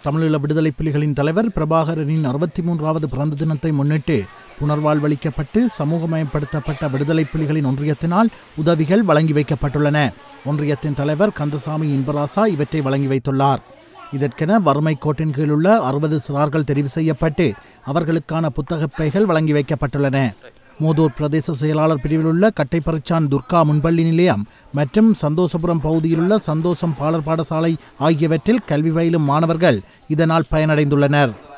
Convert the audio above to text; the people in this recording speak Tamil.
தமிழீழ விடுதலை புலிகளின் தலைவர் பிரபாகரனின் அறுபத்தி மூன்றாவது பிறந்த தினத்தை முன்னிட்டு புனர்வாழ்வளிக்கப்பட்டு சமூகமயப்படுத்தப்பட்ட விடுதலை புலிகளின் ஒன்றியத்தினால் உதவிகள் வழங்கி வைக்கப்பட்டுள்ளன ஒன்றியத்தின் தலைவர் கந்தசாமி இன்பராசா இவற்றை வழங்கி வைத்துள்ளார் இதற்கென வறுமை கோட்டின் கீழ் உள்ள அறுபது சிறார்கள் தெரிவு செய்யப்பட்டு அவர்களுக்கான புத்தகப் பைகள் வழங்கி வைக்கப்பட்டுள்ளன மூதூர் பிரதேச செயலாளர் பிரிவில் உள்ள கட்டைப்பறிச்சான் துர்கா முன்பள்ளி நிலையம் மற்றும் சந்தோஷபுரம் பகுதியிலுள்ள சந்தோஷம் பாலர் பாடசாலை ஆகியவற்றில் கல்வி பயிலும் மாணவர்கள் இதனால் பயனடைந்துள்ளனர்